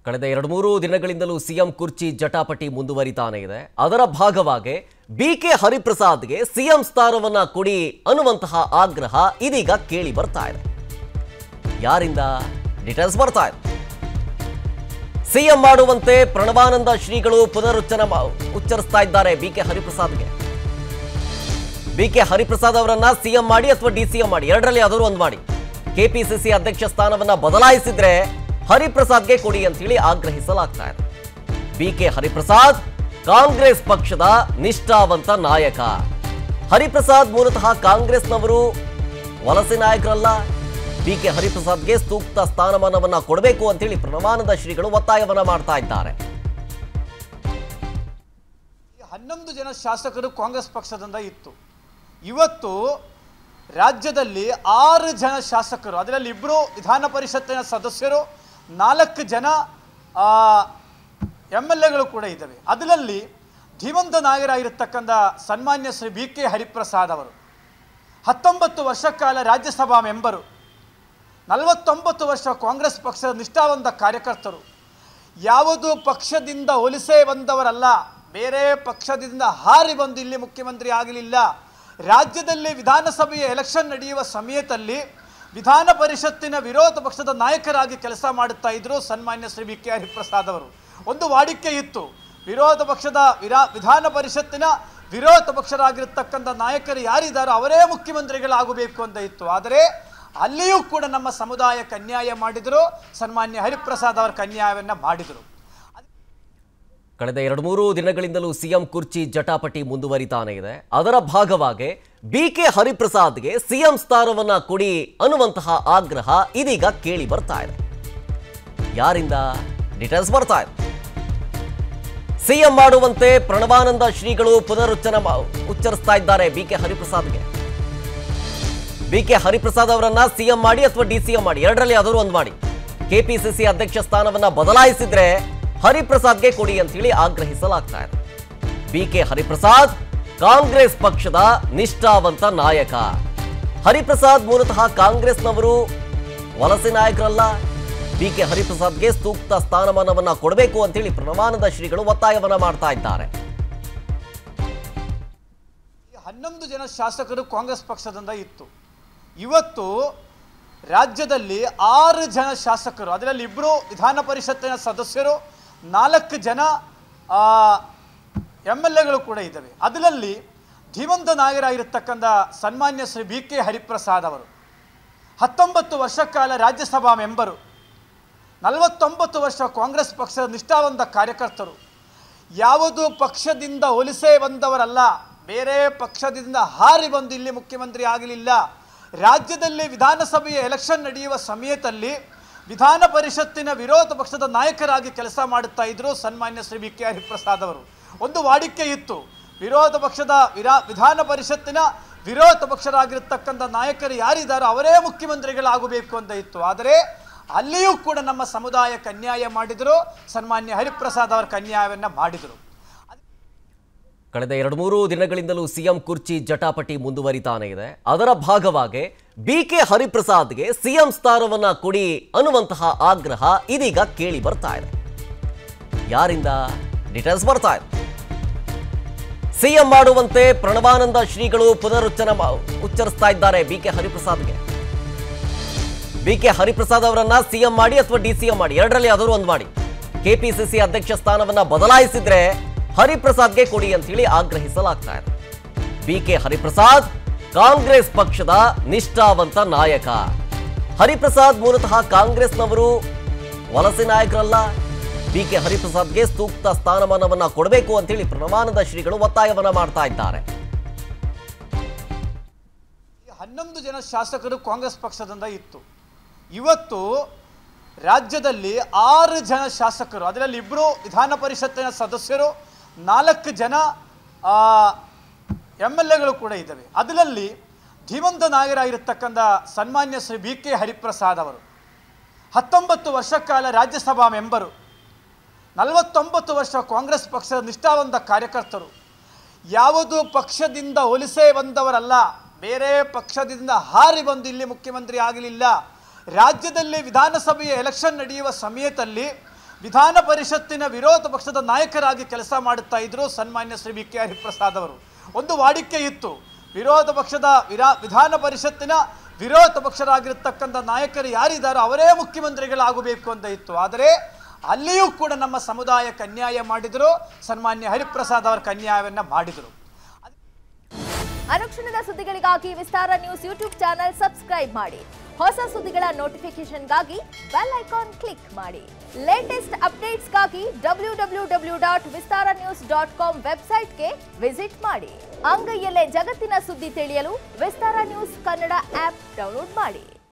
ಕಳೆದ ಎರಡು ಮೂರು ದಿನಗಳಿಂದಲೂ ಸಿಎಂ ಕುರ್ಚಿ ಜಟಾಪಟಿ ಮುಂದುವರಿತಾನೆ ಇದೆ ಅದರ ಭಾಗವಾಗಿ ಬಿ ಕೆ ಹರಿಪ್ರಸಾದ್ಗೆ ಸಿಎಂ ಸ್ಥಾನವನ್ನ ಕೊಡಿ ಅನ್ನುವಂತಹ ಆಗ್ರಹ ಇದೀಗ ಕೇಳಿ ಬರ್ತಾ ಇದೆ ಯಾರಿಂದ ಡೀಟೇಲ್ಸ್ ಬರ್ತಾ ಇದೆ ಸಿಎಂ ಮಾಡುವಂತೆ ಪ್ರಣವಾನಂದ ಶ್ರೀಗಳು ಪುನರುಚ್ಚನ ಮಾ- ಉಚ್ಚರಿಸ್ತಾ ಇದ್ದಾರೆ ಬಿ ಕೆ ಹರಿಪ್ರಸಾದ್ಗೆ ಬಿ ಕೆ ಹರಿಪ್ರಸಾದ್ ಅವರನ್ನ ಸಿಎಂ ಮಾಡಿ ಅಥವಾ ಡಿ ಸಿಎಂ ಮಾಡಿ ಎರಡರಲ್ಲಿ ಯಾವ್ದಾದ್ರು ಒಂದು ಮಾಡಿ ಕೆಪಿಸಿಸಿ ಅಧ್ಯಕ್ಷ ಸ್ಥಾನವನ್ನ ಬದಲಾಯಿಸಿದ್ರೆ ಹರಿಪ್ರಸಾದ್ಗೆ ಕೊಡಿ ಅಂತೇಳಿ ಆಗ್ರಹಿಸಲಾಗ್ತಾ ಇದೆ ಬಿ ಕೆ ಹರಿಪ್ರಸಾದ್ ಕಾಂಗ್ರೆಸ್ ಪಕ್ಷದ ನಿಷ್ಠಾವಂತ ನಾಯಕ ಹರಿಪ್ರಸಾದ್ ಮೂಲತಃ ಕಾಂಗ್ರೆಸ್ನವರು ವಲಸೆ ನಾಯಕರಲ್ಲ ಬಿ ಕೆ ಹರಿಪ್ರಸಾದ್ಗೆ ಸೂಕ್ತ ಸ್ಥಾನಮಾನವನ್ನ ಕೊಡಬೇಕು ಅಂತೇಳಿ ಪ್ರಣವಾನಂದ ಶ್ರೀಗಳು ಒತ್ತಾಯವನ್ನ ಮಾಡ್ತಾ ಇದ್ದಾರೆ ಈ ಹನ್ನೊಂದು ಜನ ಶಾಸಕರು ಕಾಂಗ್ರೆಸ್ ಪಕ್ಷದಿಂದ ಇತ್ತು ಇವತ್ತು ರಾಜ್ಯದಲ್ಲಿ ಆರು ಜನ ಶಾಸಕರು ಅದರಲ್ಲಿ ಇಬ್ಬರು ವಿಧಾನ ಪರಿಷತ್ತಿನ ಸದಸ್ಯರು ನಾಲ್ಕು ಜನ ಎಮ್ ಎಲ್ ಎಗಳು ಕೂಡ ಇದ್ದಾವೆ ಅದರಲ್ಲಿ ಧೀಮಂತ ನಾಯಕರಾಗಿರ್ತಕ್ಕಂಥ ಸನ್ಮಾನ್ಯ ಶ್ರೀ ಬಿ ಕೆ ಹರಿಪ್ರಸಾದ್ ಅವರು ಹತ್ತೊಂಬತ್ತು ವರ್ಷ ಕಾಲ ರಾಜ್ಯಸಭಾ ಮೆಂಬರು ನಲವತ್ತೊಂಬತ್ತು ವರ್ಷ ಕಾಂಗ್ರೆಸ್ ಪಕ್ಷದ ನಿಷ್ಠಾವಂತ ಕಾರ್ಯಕರ್ತರು ಯಾವುದು ಪಕ್ಷದಿಂದ ಒಲಿಸೇ ಬಂದವರಲ್ಲ ಬೇರೆ ಪಕ್ಷದಿಂದ ಹಾರಿ ಬಂದು ಇಲ್ಲಿ ಮುಖ್ಯಮಂತ್ರಿ ಆಗಲಿಲ್ಲ ರಾಜ್ಯದಲ್ಲಿ ವಿಧಾನಸಭೆಯ ಎಲೆಕ್ಷನ್ ನಡೆಯುವ ಸಮಯದಲ್ಲಿ ವಿಧಾನ ಪರಿಷತ್ತಿನ ವಿರೋಧ ಪಕ್ಷದ ನಾಯಕರಾಗಿ ಕೆಲಸ ಮಾಡುತ್ತಾ ಇದ್ರು ಸನ್ಮಾನ್ಯ ಶ್ರೀ ಬಿ ಕೆ ಹರಿಪ್ರಸಾದ್ ಅವರು ಒಂದು ವಾಡಿಕೆ ಇತ್ತು ವಿರೋಧ ಪಕ್ಷದ ವಿರಾ ವಿಧಾನ ಪರಿಷತ್ತಿನ ವಿರೋಧ ಪಕ್ಷರಾಗಿರ್ತಕ್ಕಂಥ ನಾಯಕರು ಯಾರಿದ್ದಾರೋ ಅವರೇ ಮುಖ್ಯಮಂತ್ರಿಗಳಾಗಬೇಕು ಅಂತ ಇತ್ತು ಆದರೆ ಅಲ್ಲಿಯೂ ಕೂಡ ನಮ್ಮ ಸಮುದಾಯಕ್ಕೆ ಅನ್ಯಾಯ ಮಾಡಿದರು ಸನ್ಮಾನ್ಯ ಹರಿಪ್ರಸಾದ್ ಅವರ ಅನ್ಯಾಯವನ್ನು ಮಾಡಿದರು ಕಳೆದ ಎರಡು ಮೂರು ದಿನಗಳಿಂದಲೂ ಸಿಎಂ ಕುರ್ಚಿ ಜಟಾಪಟಿ ಮುಂದುವರಿತಾನೆ ಇದೆ ಅದರ ಭಾಗವಾಗಿ ಬಿ ಕೆ ಹರಿಪ್ರಸಾದ್ಗೆ ಸಿಎಂ ಸ್ಥಾನವನ್ನ ಕೊಡಿ ಅನ್ನುವಂತಹ ಆಗ್ರಹ ಇದೀಗ ಕೇಳಿ ಬರ್ತಾ ಇದೆ ಯಾರಿಂದ ಡೀಟೇಲ್ಸ್ ಬರ್ತಾ ಇದೆ ಸಿಎಂ ಮಾಡುವಂತೆ ಪ್ರಣವಾನಂದ ಶ್ರೀಗಳು ಪುನರುಚ್ಚನ ಮಾ- ಉಚ್ಚರಿಸ್ತಾ ಇದ್ದಾರೆ ಬಿ ಕೆ ಹರಿಪ್ರಸಾದ್ಗೆ ಬಿ ಕೆ ಹರಿಪ್ರಸಾದ್ ಅವರನ್ನ ಸಿಎಂ ಮಾಡಿ ಅಥವಾ ಡಿ ಸಿಎಂ ಮಾಡಿ ಎರಡರಲ್ಲಿ ಯಾವ್ದಾದ್ರು ಒಂದು ಮಾಡಿ ಕೆಪಿಸಿಸಿ ಅಧ್ಯಕ್ಷ ಸ್ಥಾನವನ್ನ ಬದಲಾಯಿಸಿದ್ರೆ ಹರಿಪ್ರಸಾದ್ಗೆ ಕೊಡಿ ಅಂತೇಳಿ ಆಗ್ರಹಿಸಲಾಗ್ತಾ ಇದೆ ಬಿ ಕೆ ಹರಿಪ್ರಸಾದ್ ಕಾಂಗ್ರೆಸ್ ಪಕ್ಷದ ನಿಷ್ಠಾವಂತ ನಾಯಕ ಹರಿಪ್ರಸಾದ್ ಮೂಲತಃ ಕಾಂಗ್ರೆಸ್ನವರು ವಲಸೆ ನಾಯಕರಲ್ಲ ಬಿ ಕೆ ಹರಿಪ್ರಸಾದ್ಗೆ ಸೂಕ್ತ ಸ್ಥಾನಮಾನವನ್ನ ಕೊಡಬೇಕು ಅಂತೇಳಿ ಪ್ರಣವಾನಂದ ಶ್ರೀಗಳು ಒತ್ತಾಯವನ್ನ ಮಾಡ್ತಾ ಇದ್ದಾರೆ ಈ ಹನ್ನೊಂದು ಜನ ಶಾಸಕರು ಕಾಂಗ್ರೆಸ್ ಪಕ್ಷದಿಂದ ಇತ್ತು ಇವತ್ತು ರಾಜ್ಯದಲ್ಲಿ ಆರು ಜನ ಶಾಸಕರು ಅದರಲ್ಲಿ ಇಬ್ಬರು ವಿಧಾನ ಪರಿಷತ್ತಿನ ಸದಸ್ಯರು ನಾಲ್ಕು ಜನ ಎಮ್ ಎಲ್ ಎಗಳು ಕೂಡ ಇದ್ದಾವೆ ಅದರಲ್ಲಿ ಧೀಮಂತ ನಾಯಕರಾಗಿರ್ತಕ್ಕಂಥ ಸನ್ಮಾನ್ಯ ಶ್ರೀ ಬಿ ಕೆ ಹರಿಪ್ರಸಾದ್ ಅವರು ಹತ್ತೊಂಬತ್ತು ವರ್ಷ ಕಾಲ ರಾಜ್ಯಸಭಾ ಮೆಂಬರು ನಲವತ್ತೊಂಬತ್ತು ವರ್ಷ ಕಾಂಗ್ರೆಸ್ ಪಕ್ಷದ ನಿಷ್ಠಾವಂತ ಕಾರ್ಯಕರ್ತರು ಯಾವುದು ಪಕ್ಷದಿಂದ ಒಲಿಸೇ ಬಂದವರಲ್ಲ ಬೇರೆ ಪಕ್ಷದಿಂದ ಹಾರಿ ಬಂದು ಇಲ್ಲಿ ಮುಖ್ಯಮಂತ್ರಿ ಆಗಲಿಲ್ಲ ರಾಜ್ಯದಲ್ಲಿ ವಿಧಾನಸಭೆಯ ಎಲೆಕ್ಷನ್ ನಡೆಯುವ ಸಮಯದಲ್ಲಿ ವಿಧಾನ ಪರಿಷತ್ತಿನ ವಿರೋಧ ಪಕ್ಷದ ನಾಯಕರಾಗಿ ಕೆಲಸ ಮಾಡುತ್ತಾ ಇದ್ರು ಸನ್ಮಾನ್ಯ ಶ್ರೀ ಬಿ ಕೆ ಹರಿಪ್ರಸಾದ್ ಅವರು ಒಂದು ವಾಡಿಕೆ ಇತ್ತು ವಿರೋಧ ಪಕ್ಷದ ವಿರಾ ವಿಧಾನ ಪರಿಷತ್ತಿನ ವಿರೋಧ ಪಕ್ಷರಾಗಿರ್ತಕ್ಕಂಥ ನಾಯಕರು ಯಾರಿದ್ದಾರೋ ಅವರೇ ಮುಖ್ಯಮಂತ್ರಿಗಳಾಗಬೇಕು ಅಂತ ಇತ್ತು ಆದರೆ ಅಲ್ಲಿಯೂ ಕೂಡ ನಮ್ಮ ಸಮುದಾಯಕ್ಕೆ ಅನ್ಯಾಯ ಮಾಡಿದರು ಸನ್ಮಾನ್ಯ ಹರಿಪ್ರಸಾದ್ ಅವರ ಅನ್ಯಾಯವನ್ನು ಮಾಡಿದರು ಕಳೆದ ಎರಡು ಮೂರು ದಿನಗಳಿಂದಲೂ ಸಿಎಂ ಕುರ್ಚಿ ಜಟಾಪಟಿ ಮುಂದುವರಿತಾನೆ ಇದೆ ಅದರ ಭಾಗವಾಗಿ ಬಿ ಕೆ ಹರಿಪ್ರಸಾದ್ಗೆ ಸಿಎಂ ಸ್ಥಾನವನ್ನ ಕೊಡಿ ಅನ್ನುವಂತಹ ಆಗ್ರಹ ಇದೀಗ ಕೇಳಿ ಬರ್ತಾ ಇದೆ ಯಾರಿಂದ ಡೀಟೇಲ್ಸ್ ಬರ್ತಾ ಇದೆ ಸಿಎಂ ಮಾಡುವಂತೆ ಪ್ರಣವಾನಂದ ಶ್ರೀಗಳು ಪುನರುಚ್ಚನ ಮಾ- ಉಚ್ಚರಿಸ್ತಾ ಇದ್ದಾರೆ ಬಿ ಕೆ ಹರಿಪ್ರಸಾದ್ಗೆ ಬಿ ಕೆ ಹರಿಪ್ರಸಾದ್ ಅವರನ್ನ ಸಿಎಂ ಮಾಡಿ ಅಥವಾ ಡಿ ಸಿಎಂ ಮಾಡಿ ಎರಡರಲ್ಲಿ ಯಾವ್ದಾದ್ರು ಒಂದು ಮಾಡಿ ಕೆಪಿಸಿಸಿ ಅಧ್ಯಕ್ಷ ಸ್ಥಾನವನ್ನ ಬದಲಾಯಿಸಿದ್ರೆ ಹರಿಪ್ರಸಾದ್ಗೆ ಕೊಡಿ ಅಂತೇಳಿ ಆಗ್ರಹಿಸಲಾಗ್ತಾ ಇದೆ ಬಿ ಕೆ ಹರಿಪ್ರಸಾದ್ ಕಾಂಗ್ರೆಸ್ ಪಕ್ಷದ ನಿಷ್ಠಾವಂತ ನಾಯಕ ಹರಿಪ್ರಸಾದ್ ಮೂಲತಃ ಕಾಂಗ್ರೆಸ್ನವರು ವಲಸೆ ನಾಯಕರಲ್ಲ ಬಿ ಕೆ ಹರಿಪ್ರಸಾದ್ಗೆ ಸೂಕ್ತ ಸ್ಥಾನಮಾನವನ್ನ ಕೊಡಬೇಕು ಅಂತೇಳಿ ಪ್ರಣವಾನಂದ ಶ್ರೀಗಳು ಒತ್ತಾಯವನ್ನ ಮಾಡ್ತಾ ಇದ್ದಾರೆ ಈ ಹನ್ನೊಂದು ಜನ ಶಾಸಕರು ಕಾಂಗ್ರೆಸ್ ಪಕ್ಷದಿಂದ ಇತ್ತು ಇವತ್ತು ರಾಜ್ಯದಲ್ಲಿ ಆರು ಜನ ಶಾಸಕರು ಅದರಲ್ಲಿ ಇಬ್ಬರು ವಿಧಾನ ಪರಿಷತ್ತಿನ ಸದಸ್ಯರು ನಾಲ್ಕು ಜನ ಎಮ್ ಎಲ್ ಎಗಳು ಕೂಡ ಇದ್ದಾವೆ ಅದರಲ್ಲಿ ಧೀಮಂತ ನಾಯಕರಾಗಿರ್ತಕ್ಕಂಥ ಸನ್ಮಾನ್ಯ ಶ್ರೀ ಬಿ ಕೆ ಹರಿಪ್ರಸಾದ್ ಅವರು ಹತ್ತೊಂಬತ್ತು ವರ್ಷ ಕಾಲ ರಾಜ್ಯಸಭಾ ಮೆಂಬರು ನಲವತ್ತೊಂಬತ್ತು ವರ್ಷ ಕಾಂಗ್ರೆಸ್ ಪಕ್ಷದ ನಿಷ್ಠಾವಂತ ಕಾರ್ಯಕರ್ತರು ಯಾವುದು ಪಕ್ಷದಿಂದ ಒಲಿಸೇ ಬಂದವರಲ್ಲ ಬೇರೆ ಪಕ್ಷದಿಂದ ಹಾರಿ ಬಂದು ಇಲ್ಲಿ ಮುಖ್ಯಮಂತ್ರಿ ಆಗಲಿಲ್ಲ ರಾಜ್ಯದಲ್ಲಿ ವಿಧಾನಸಭೆಯ ಎಲೆಕ್ಷನ್ ನಡೆಯುವ ಸಮಯದಲ್ಲಿ ವಿಧಾನ ಪರಿಷತ್ತಿನ ವಿರೋಧ ಪಕ್ಷದ ನಾಯಕರಾಗಿ ಕೆಲಸ ಮಾಡುತ್ತಾ ಇದ್ರು ಸನ್ಮಾನ್ಯ ಶ್ರೀ ಬಿ ಕೆ ಹರಿಪ್ರಸಾದ್ ಅವರು ಒಂದು ವಾಡಿಕೆ ಇತ್ತು ವಿರೋಧ ಪಕ್ಷದ ವಿರಾ ವಿಧಾನ ಪರಿಷತ್ತಿನ ವಿರೋಧ ಪಕ್ಷರಾಗಿರ್ತಕ್ಕಂಥ ನಾಯಕರು ಯಾರಿದ್ದಾರೋ ಅವರೇ ಮುಖ್ಯಮಂತ್ರಿಗಳಾಗಬೇಕು ಅಂತ ಇತ್ತು ಆದರೆ ಅಲ್ಲಿಯೂ ಕೂಡ ನಮ್ಮ ಸಮುದಾಯಕ್ಕೆ ಅನ್ಯಾಯ ಮಾಡಿದರು ಸನ್ಮಾನ್ಯ ಹರಿಪ್ರಸಾದ್ ಅವರ ಅನ್ಯಾಯವನ್ನು ಮಾಡಿದರು ಅನುಕ್ಷಣದ ಸುದ್ದಿಗಳಿಗಾಗಿ Vistara news YouTube channel subscribe ಮಾಡಿ ಹೊಸ ಸುದ್ದಿಗಳ ನೋಟಿಫಿಕೇಶನ್ಗಾಗಿ ಬೆಲ್ ಐಕಾನ್ ಕ್ಲಿಕ್ ಮಾಡಿ ಲೇಟೆಸ್ಟ್ ಅಪ್ಡೇಟ್ಸ್ಗಾಗಿ W W W dot Vistara news dot com ವೆಬ್ಸೈಟ್ಗೆ ವಿಸಿಟ್ ಮಾಡಿ ಅಂಗೈಯಲ್ಲೇ ಜಗತ್ತಿನ ಸುದ್ದಿ ತಿಳಿಯಲು Vistara news Kannada app download ಮಾಡಿ